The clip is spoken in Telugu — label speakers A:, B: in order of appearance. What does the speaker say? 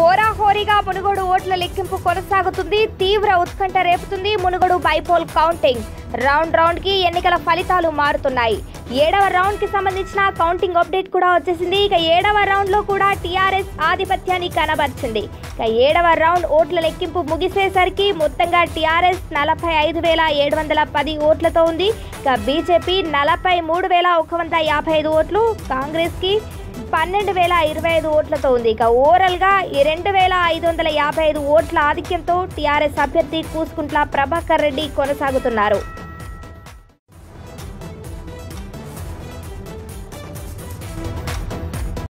A: హోరాహోరీగా మునుగోడు ఓట్ల లెక్కింపు కొనసాగుతుంది తీవ్ర ఉత్కంఠ రేపుతుంది Munugode bypoll counting round round కి ఎన్నికల ఫలితాలు మారుతున్నాయి ఏడవ రౌండ్ కి సంబంధించిన కౌంటింగ్ అప్డేట్ కూడా వచ్చేసింది ఇక ఏడవ రౌండ్ లో కూడా టీఆర్ఎస్ ఆధిపత్యాన్ని కనబర్చింది ఇక ఏడవ రౌండ్ ఓట్ల లెక్కింపు ముగిసేసరికి మొత్తంగా టీఆర్ఎస్ నలభై ఐదు వేల ఏడు వందల పది ఓట్లతో ఉంది ఇక బీజేపీ నలభై మూడు వేల ఒక వంద యాభై ఐదు ఓట్లు కాంగ్రెస్ కి పన్నెండు వేల ఇరవై ఐదు ఓట్లతో ఉంది ఇక ఓవరాల్ గా ఈ రెండు వేల ఐదు వందల యాభై ఐదు ఓట్ల ఆధిక్యంతో టీఆర్ఎస్ అభ్యర్థి కూసుకుంట్ల ప్రభాకర్ రెడ్డి కొనసాగుతున్నారు